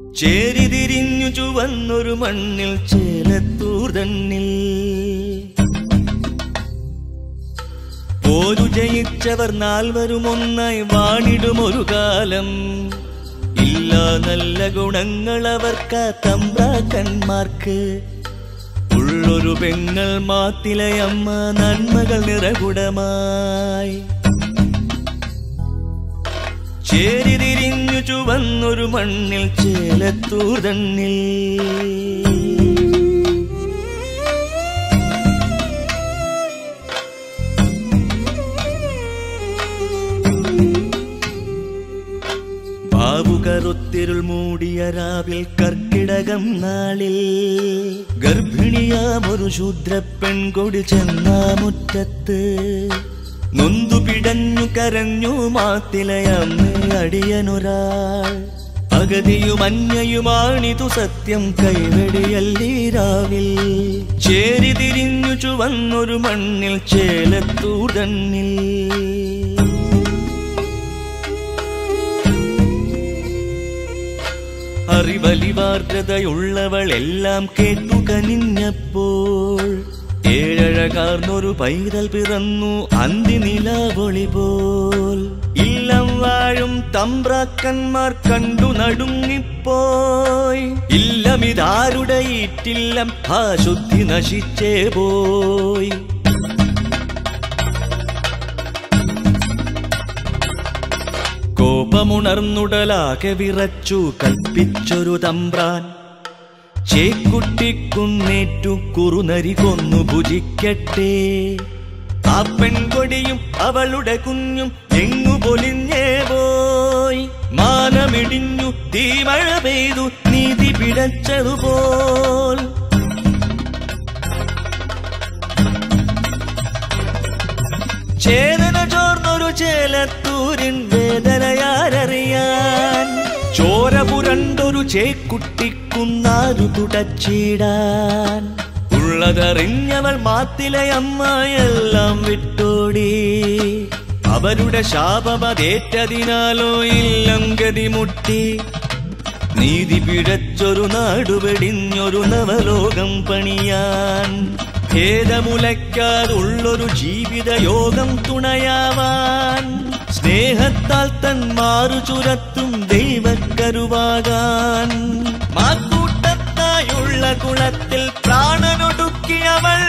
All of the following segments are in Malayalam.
ചേരിതിരിഞ്ഞു ചുവന്നൊരു മണ്ണിൽ ചേലത്തൂർ തന്നിൽ പോരു ജയിച്ചവർ നാൽവരും ഒന്നായി വാണിടുമൊരു കാലം ഇല്ല നല്ല ഗുണങ്ങൾ അവർക്ക് തമ്പ്രാക്കന്മാർക്ക് ഉള്ളൊരു പെങ്ങൾ മാത്തിലയമ്മ നന്മകൾ നിറകുടമായി ചേരിതിരിഞ്ഞു ചുവന്നൊരു മണ്ണിൽ ചേലത്തൂർ തന്നിൽ ബാബുകറുത്തിരുൾ മൂടിയ രാവിൽ കർക്കിടകം നാളിൽ ഗർഭിണിയാമൊരു ശൂദ്ര പെൺകൊടി ചെന്ന മുറ്റത്ത് നൊന്തു പിടഞ്ഞു കരഞ്ഞു മാത്തിലയമ്മേ അടിയനൊരാൾ അഗതിയും അന്യയുമാണിതു സത്യം കൈവെടിയല്ലീരാവിൽ ചേരി തിരിഞ്ഞു ചുവന്നൊരു മണ്ണിൽ ചേലത്തൂതന്നിൽ അറിവലിവാർദ്രതയുള്ളവളെല്ലാം കേട്ടു കനിഞ്ഞപ്പോൾ ഏഴഴകാർന്നൊരു പൈതൽ പിറന്നു അന്തി നിലാവൊളി പോൽ ഇല്ലം വാഴും തമ്പ്രാക്കന്മാർ കണ്ടു നടുങ്ങിപ്പോയി ഇല്ലമിതാരുടെ ഈറ്റില്ലം ആ ശുദ്ധി നശിച്ചേ പോയി കോപമുണർന്നുടലാകെ വിറച്ചു കൽപ്പിച്ചൊരു തമ്പ്രാൻ ചേക്കുട്ടിക്കുന്നേറ്റു കുറുനരി കൊന്നു ഭുജിക്കട്ടെ ആ പെൺകൊടിയും അവളുടെ കുഞ്ഞും എങ്ങു പൊലിഞ്ഞേ പോയി മാനമിടിഞ്ഞു തീമഴ പെയ്തു നീതി പിടച്ചതുപോൽ ചേതന ചോർന്നൊരു ചേലത്തൂരിൻ വേദനയാരറിയാൻ ചോര പുരണ്ടൊരു ചേക്കുട്ടിക്കുന്നാരു തുടച്ചിടാൻ ഉള്ളതറിഞ്ഞവൾ മാത്തിലയമ്മയെല്ലാം വിട്ടോടി അവരുടെ ശാപമതേറ്റതിനാലോ ഇല്ലം ഗതിമുട്ടി നീതി പിഴച്ചൊരു നാടുവെടിഞ്ഞൊരു നവലോകം പണിയാൻ ഭേദമുലയ്ക്കാതുള്ളൊരു ജീവിതയോഗം തുണയാവാൻ സ്നേഹത്താൽ തൻ മാറു ചുരത്തും ദൈവക്കരുവാകാൻ മാക്കൂട്ടത്തായുള്ള കുളത്തിൽ പ്രാണനൊടുക്കിയവൾ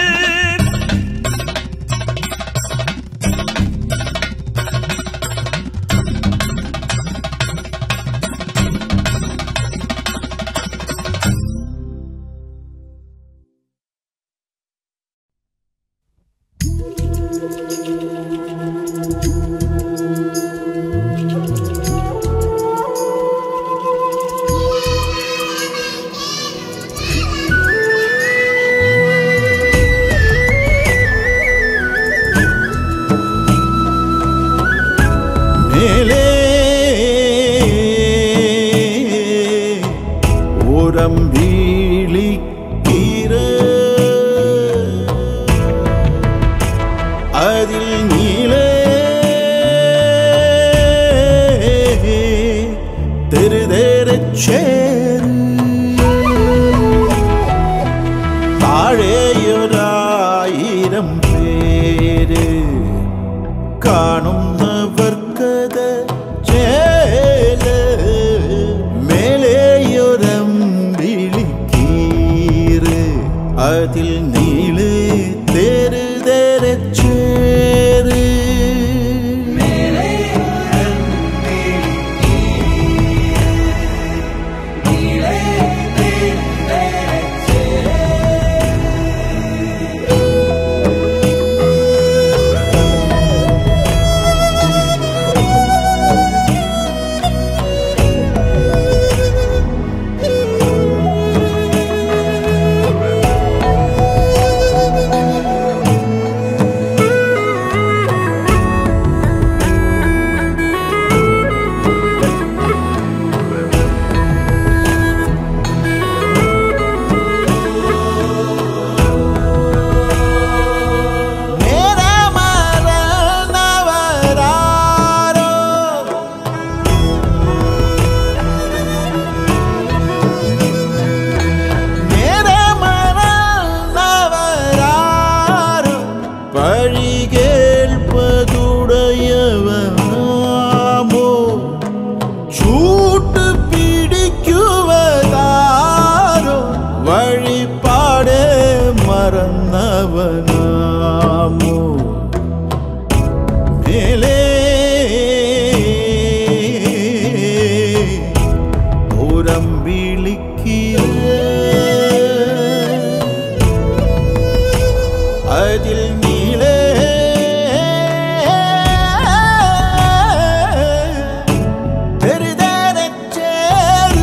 മേലേ ഓരം വീളിക്കീര അതിൽ നീളേ തെരുതേരച്ചേര് താഴെയൊരായിരം പേര് കാണുന്നവർക്കത് ചേല് മേലെയൊരം വിളിക്കീറ് അതിൽ നീള് തെരു തെരച്ചേര് മേലേ ഓരം അതിൽ നീളേ തെരുതരച്ചേരു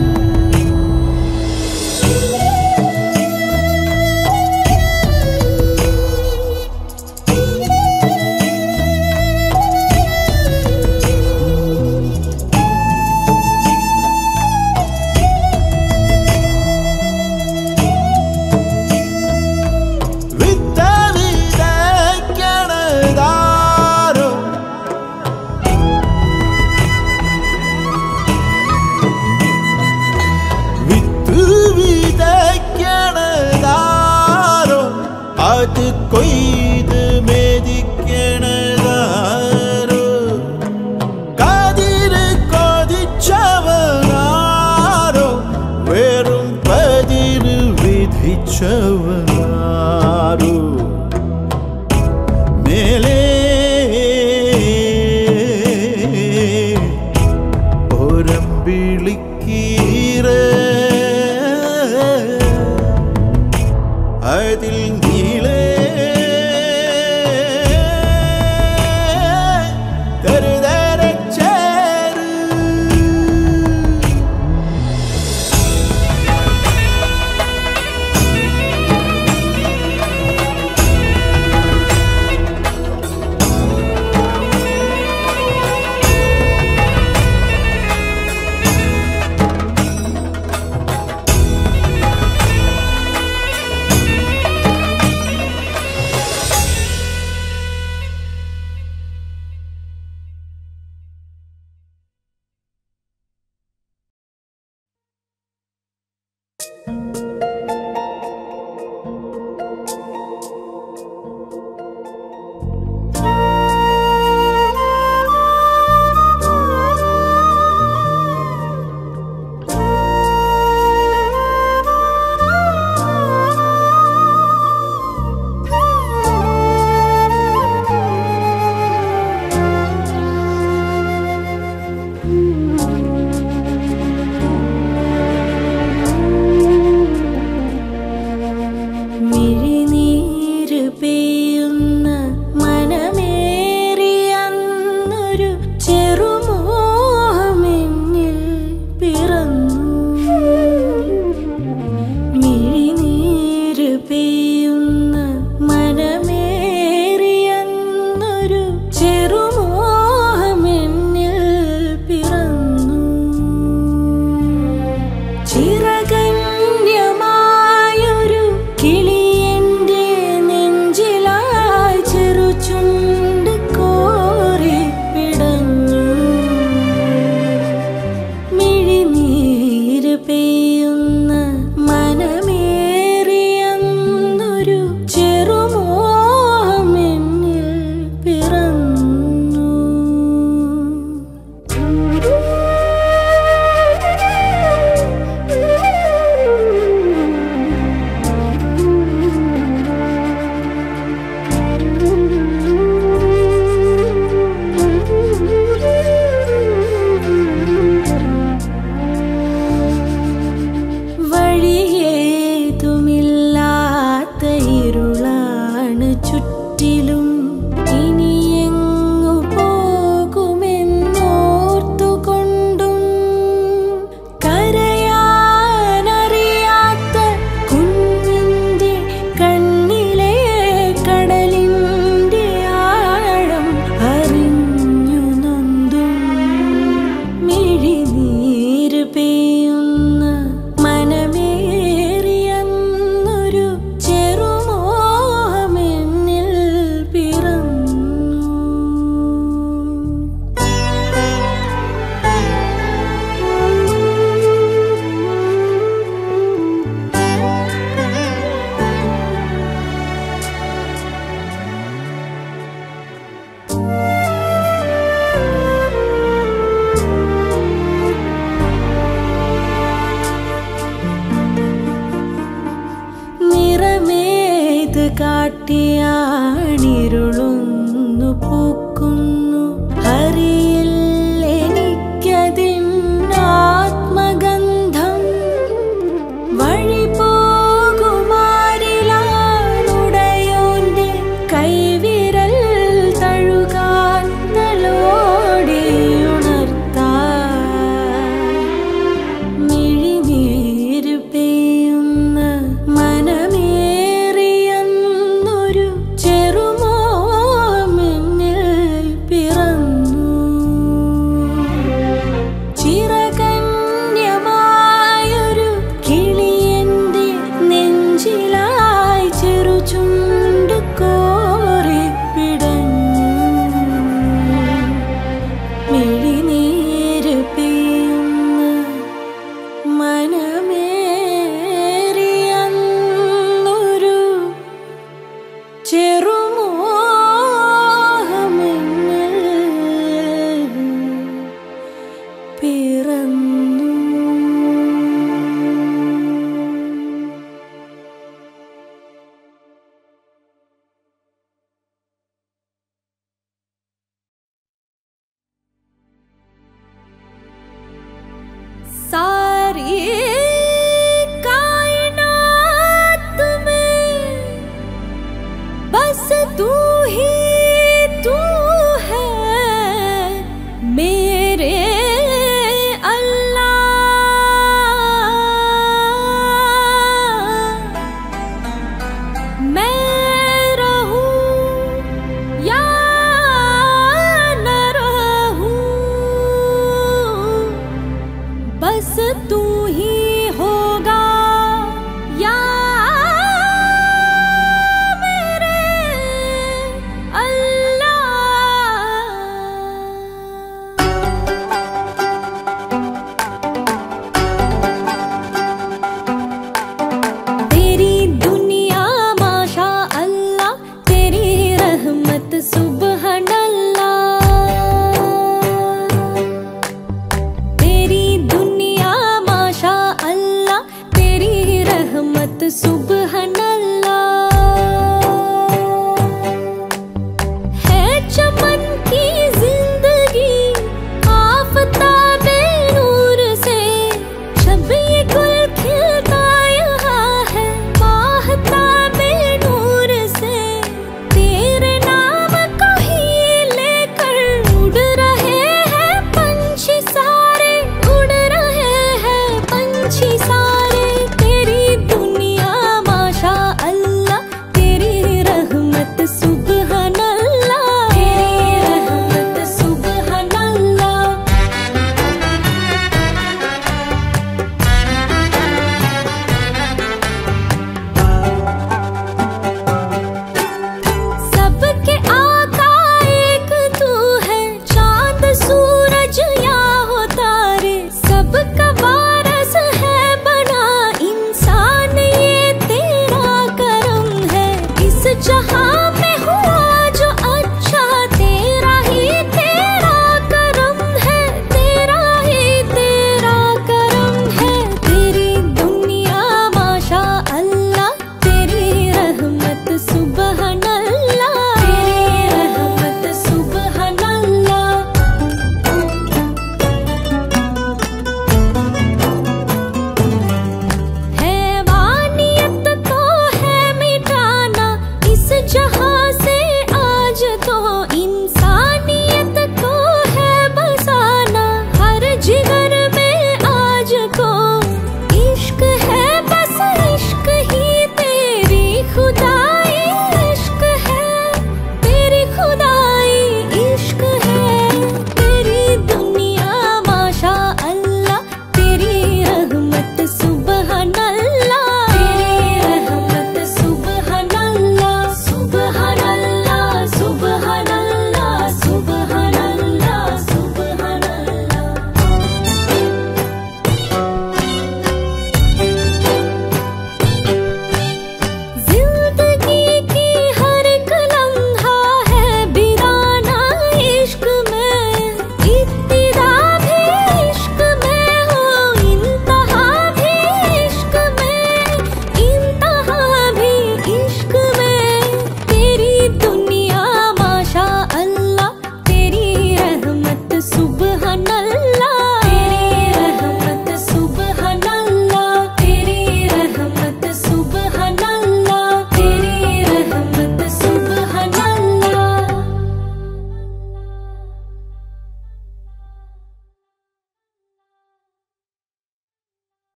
വിത്ത വിതയ്ക്കണതാരോ വിത്ത് വിതയ്ക്കണതാരോ അത് കൊയ്ത് മെതിക്കണതാരോ കതിര് കൊതിച്ചവനാരോ വെറും പതിര് വിധിച്ചവനാരോ മേലേ ഒരമ്പിളിക്കീര അതിൽ നീളേ കരുതരച്ചേരു മിഴിനീര് പെയ്യുന്ന മനമേറിയന്നൊരു ചെറുമോഹമെന്നിൽ പിറന്നു മിഴിനീര് പെയ്യുന്ന മനമേറിയന്നൊരു ചെറുമോഹമെന്നിൽ